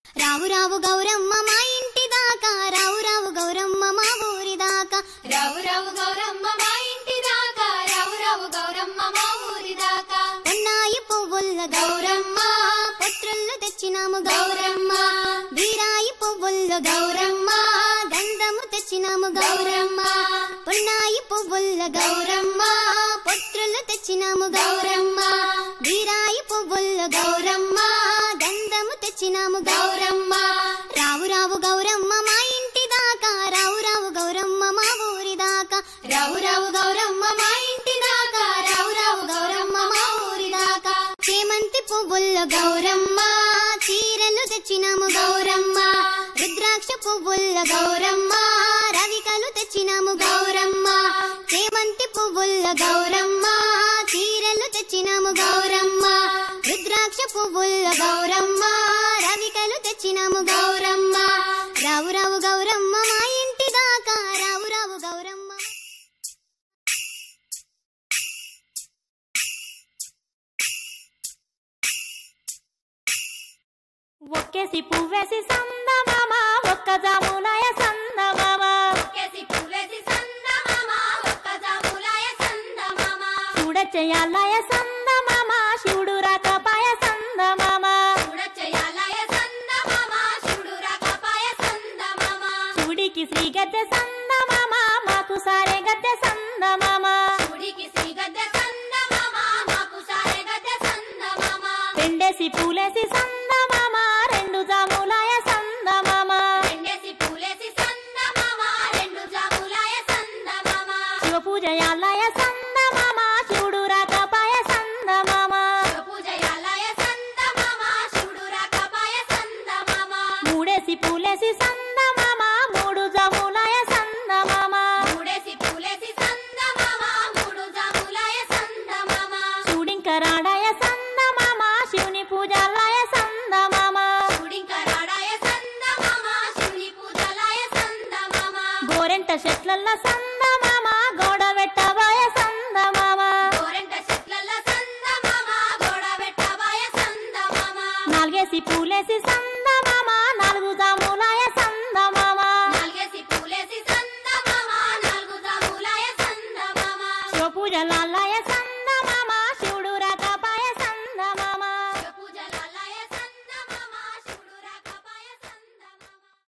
రావు రావు గౌరమ్మ మా ఇంటి దాకా రావు రావు గౌరమ్మ మా ఊరి దాకా రావు రావు గౌరమ్మ మా ఇంటి దాకా రావు రావు గౌరమ్మ మా ఊరి దాకా ఉన్నాయి పువ్వుల్ల గౌరమ్మ పత్రులు తెచ్చినాము గౌరమ్మ బీరాయి పువ్వుల్ల గౌరమ్మ గంధము తెచ్చినాము గౌరమ్మ ఉన్నాయి పువ్వుల్ల గౌరమ్మ పత్రులు తెచ్చినాము గౌరమ్మ బీరాయి పువ్వుల్ల గౌరమ్మ గంధము తెచ్చినాము గౌరమ్మ రావు రావు గౌరమ్మ మా ఇంటి దాకా రావు రావు గౌరమ్మ మా ఊరి దాకా రావు రావు గౌరమ్మ మా ఇంటి దాకా రావు రావు గౌరమ్మ మా ఊరి దాకా చేమంతి పువ్వుల్లో గౌరమ్మ చీరలు తెచ్చినాము గౌరమ్మ రుద్రాక్ష పువ్వుల్లో గౌరమ్మ రవికలు తెచ్చినాము గౌరమ్మ చేమంతి పువ్వుల్లో గౌరమ్మ చీరలు తెచ్చినాము గౌరమ్మ రుద్రాక్ష పువ్వుల్లో గౌరమ్మ రవికలు తెచ్చినాము గౌరమ్మ రావు రావు గౌరమ్మ మా ఇంటి దాకా రావు రావు గౌరమ్మ ఒక్కేసి పువ్వేసి సందమామ ఒక్క జాములాయ సందమామ కేసి పువ్వేసి సందమామ ఒక్క జాములాయ సందమామ చూడ చెయ్యాలయ సందమామ శివుడు రాకపాయ సందమామ చూడచ్చయాలయ సందమామ శివుడు రాకపాయ సందమామ శివుడికి శ్రీ గద్దె సందమామ మాకు సారే గద్దె సందమామ శివుడికి శ్రీ గద్దె సందమామ మాకు సారె గద్దె సందమామ పెండేసి పూలేసి సందమామ రెండు జాములాయ సందమామ రెండేసి పూలేసి సందమామ రెండు జాములాయ సందమామ శివ పూజయాలయ సందమామ శివుడు రాకపాయ సందమామ పూజయాలయ సందమామ శివుడు రాకపాయ సందమామ మూడేసి పూలేసి సందమామ మూడు జాములాయ సందమామ మూడేసి పూలేసి సందమామ మూడు జాములాయ సందమామ శివుడింకరాడాయ సందమామ శివుని పూజాలయ సందమామ శివుడింకరాడాయ సందమామ శివుని పూజలాయ సందమామ గోరెంట చెట్లల్ల సందమామ గోడ పెట్టవ